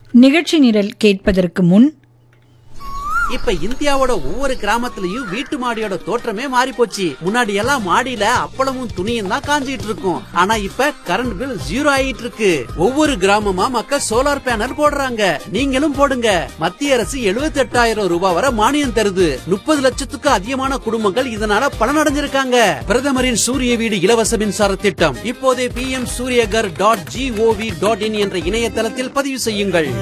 நிகழ்ச்சி நிரல் கேட்பதற்கு முன் இப்ப இந்தியாவோட ஒவ்வொரு கிராமத்துலயும் வீட்டு மாடியோட தோற்றமே மாறி போச்சு முன்னாடி எல்லாம் மாடியில அப்பளமும் துணியும் தான் காஞ்சிட்டு இருக்கும் ஆனா இப்ப கரண்ட் பில் ஜீரோ ஆயிட்டு இருக்கு ஒவ்வொரு கிராமமா மக்கள் சோலார் பேனல் போடுறாங்க நீங்களும் போடுங்க மத்திய அரசு 78000 ரூபாய் வரை மானியம் தருது முப்பது லட்சத்துக்கு அதிகமான குடும்பங்கள் இதனால பலனடைஞ்சிருக்காங்க பிரதமரின் சூரிய வீடு இலவச மின்சார திட்டம் இப்போதே P M Suryaghar dot gov dot in என்ற இணையதளத்தில் பதிவு செய்யுங்கள்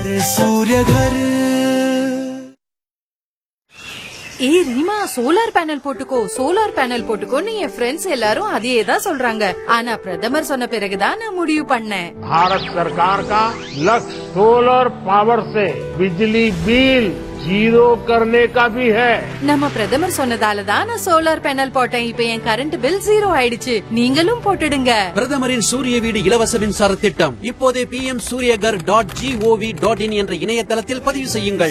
ஏய் ரீமா சோலார் பேனல் போட்டுக்கோ சோலார் பேனல் போட்டுக்கோன்னு என் ஃப்ரெண்ட்ஸ் எல்லாரும் அதையே தான் சொல்றாங்க ஆனா பிரதமர் சொன்ன பிறகுதான் நான் முடிவு பண்ணேன் भारत सरकार का लक्ष्य सोलर पावर से बिजली बिल जीरो करने का भी है நம்ம பிரதமர் சொன்னதால தான் நான் சோலார் பேனல் போட்டேன் இப்ப என் கரண்ட் பில் ஜீரோ ஆயிடுச்சு நீங்களும் போட்டுடுங்க பிரதமரின் சூரிய வீடு இலவச மின்சார திட்டம் இப்போதே P M Suryaghar dot gov dot in என்ற இணையதளத்தில் பதிவு செய்யுங்கள்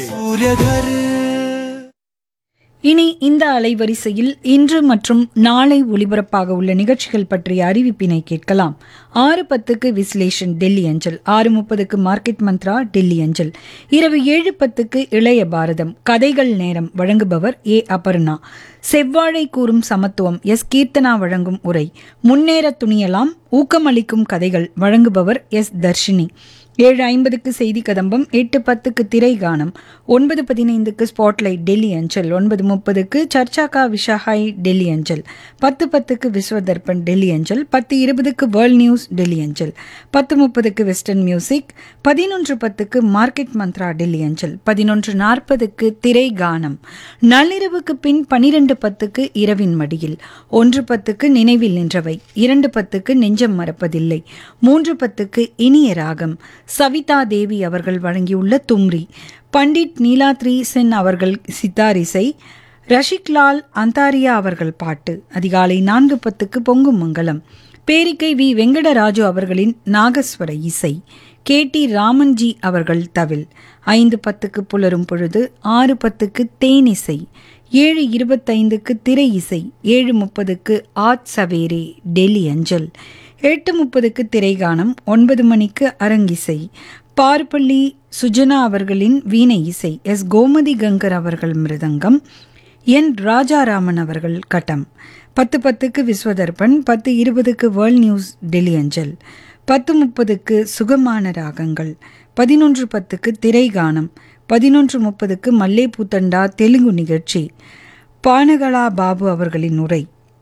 இனி இந்த அலைவரிசையில் இன்று மற்றும் நாளை ஒலிபரப்பாக உள்ள நிகழ்ச்சிகள் பற்றிய அறிவிப்பினை கேட்கலாம் ஆறு பத்துக்கு விஸ்லேஷன் டெல்லி அஞ்சல் ஆறு முப்பதுக்கு மார்க்கெட் மந்த்ரா டெல்லி அஞ்சல் இரவு ஏழு பத்துக்கு இளைய பாரதம் கதைகள் நேரம் வழங்குபவர் ஏ அபர்ணா செவ்வாழை கூறும் சமத்துவம் எஸ் கீர்த்தனா வழங்கும் உரை முன்னேற துணியலாம் ஊக்கமளிக்கும் கதைகள் வழங்குபவர் எஸ் தர்ஷினி ஏழு ஐம்பதுக்கு செய்தி கதம்பம் எட்டு பத்துக்கு திரை கானம் ஒன்பது பதினைந்துக்கு ஸ்பாட்லைட் டெல்லி அஞ்சல் ஒன்பது முப்பதுக்கு சர்ச்சாக்கா விஷாஹாய் டெல்லி அஞ்சல் பத்து பத்துக்கு விஸ்வ தர்பன் டெல்லி அஞ்சல் பத்து இருபதுக்கு வேர்ல்ட் நியூஸ் டெல்லி அஞ்சல் பத்து முப்பதுக்கு வெஸ்டர்ன் மியூசிக் பதினொன்று பத்துக்கு மார்க்கெட் மந்த்ரா டெல்லி அஞ்சல் பதினொன்று நாற்பதுக்கு திரை கானம் நள்ளிரவுக்கு பின் பனிரெண்டு பத்துக்கு இரவின் மடியில் ஒன்று பத்துக்கு நினைவில் நின்றவை இரண்டு பத்துக்கு நெஞ்சம் மறப்பதில்லை மூன்று பத்துக்கு இனிய ராகம் சவிதா தேவி அவர்கள் வழங்கியுள்ள தும்ரி பண்டிட் நீலாத்ரி சென் அவர்கள் சித்தார் இசை ரஷிக்லால் அந்தாரியா அவர்கள் பாட்டு அதிகாலை நான்கு பத்துக்கு பொங்கும் மங்கலம் பேரிக்கை வி வெங்கடராஜு அவர்களின் நாகஸ்வர இசை கே டி ராமன்ஜி அவர்கள் தவில் ஐந்து பத்துக்கு புலரும் பொழுது ஆறு பத்துக்கு தேனிசை ஏழு இருபத்தைந்துக்கு திரை இசை ஏழு முப்பதுக்கு ஆத் சவேரே டெல்லி அஞ்சல் எட்டு முப்பதுக்கு திரைகானம் ஒன்பது மணிக்கு அரங்கிசை பார்ப்பள்ளி சுஜனா அவர்களின் வீணை இசை எஸ் கோமதி கங்கர் அவர்கள் மிருதங்கம் என் ராஜாராமன் அவர்கள் கட்டம் பத்து பத்துக்கு விஸ்வதர்பன் பத்து இருபதுக்கு வேர்ல்ட் நியூஸ் டெல்லி அஞ்சல் பத்து முப்பதுக்கு சுகமான ராகங்கள் பதினொன்று பத்துக்கு திரைகானம் பதினொன்று முப்பதுக்கு மல்லே பூத்தண்டா தெலுங்கு நிகழ்ச்சி பானகலா பாபு அவர்களின் உரை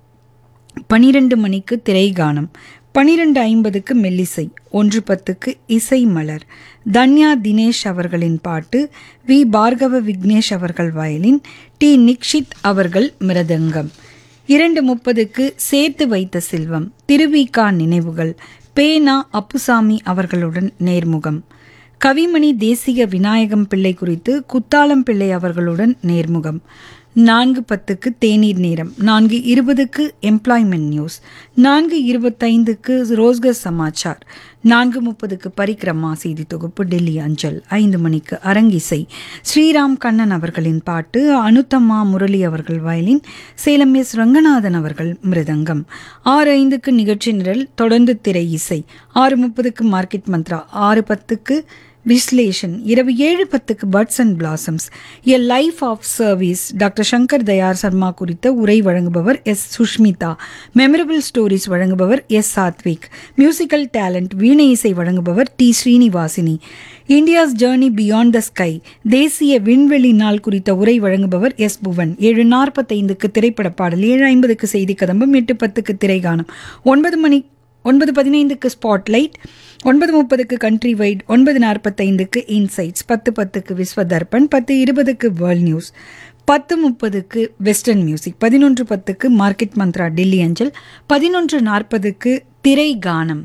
பனிரெண்டு மணிக்கு திரைகானம் பனிரெண்டு ஐம்பதுக்கு மெல்லிசை ஒன்று பத்துக்கு இசை மலர் தன்யா தினேஷ் அவர்களின் பாட்டு வி பார்கவ விக்னேஷ் அவர்கள் வயலின் டி நிக்ஷித் அவர்கள் மிருதங்கம் இரண்டு முப்பதுக்கு சேர்த்து வைத்த செல்வம் திருவிகா நினைவுகள் பேனா அப்புசாமி அவர்களுடன் நேர்முகம் கவிமணி தேசிக விநாயகம் பிள்ளை குறித்து குத்தாலம் பிள்ளை அவர்களுடன் நேர்முகம் நான்கு பத்துக்கு தேநீர் நேரம் நான்கு இருபதுக்கு எம்ப்ளாய்மெண்ட் நியூஸ் நான்கு இருபத்தைந்துக்கு ரோஸ்கர் சமாச்சார் நான்கு முப்பதுக்கு பரிக்கிரமா செய்தி தொகுப்பு டெல்லி அஞ்சல் ஐந்து மணிக்கு அரங்கிசை ஸ்ரீராம் கண்ணன் அவர்களின் பாட்டு அனுத்தம்மா முரளி அவர்கள் வயலின் சேலம் எஸ் ரங்கநாதன் அவர்கள் மிருதங்கம் ஆறு ஐந்துக்கு நிகழ்ச்சி நிரல் தொடர்ந்து திரை இசை ஆறு முப்பதுக்கு மார்க்கெட் மந்த்ரா ஆறு பத்துக்கு விஸ்லேஷன் இரவு ஏழு பத்துக்கு buds and blossoms a life of service doctor Shankar Dayal Sharma குறித்த உரை வழங்குபவர் எஸ் சுஷ்மிதா மெமரபிள் ஸ்டோரிஸ் வழங்குபவர் எஸ் சாத்விக் மியூசிக்கல் டேலண்ட் வீணை இசை வழங்குபவர் T Srinivasini India's journey beyond the sky தேசிய விண்வெளி நாள் குறித்த உரை வழங்குபவர் எஸ் புவன் ஏழு நாற்பத்தைந்துக்கு திரைப்பட பாடல் ஏழு ஐம்பதுக்கு செய்தி கதம்பம் எட்டு பத்துக்கு திரைகானம் ஒன்பது மணி ஒன்பது பதினைந்துக்கு ஸ்பாட்லைட் ஒன்பது முப்பதுக்கு கண்ட்ரி வைட் ஒன்பது நாற்பத்தைந்துக்கு இன்சைட்ஸ் பத்து பத்துக்கு விஸ்வ தர்பன் பத்து இருபதுக்கு வேர்ல்ட் நியூஸ் பத்து முப்பதுக்கு வெஸ்டர்ன் மியூசிக் பதினொன்று பத்துக்கு மார்க்கெட் மந்த்ரா டெல்லி அஞ்சல் பதினொன்று நாற்பதுக்கு திரை கானம்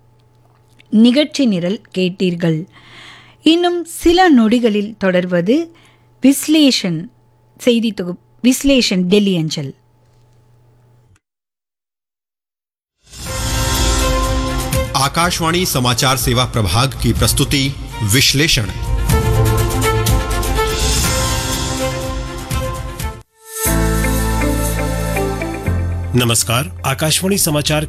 நிகழ்ச்சி நிரல் கேட்டீர்கள் இன்னும் சில நொடிகளில் தொடர்வது விஸ்லேஷன் செய்தி தொகுப்பு விஸ்லேஷன் டெல்லி அஞ்சல் आकाशवाणी समाचार सेवा प्रभाग की प्रस्तुति विश्लेषण नमस्कार आकाशवाणी समाचार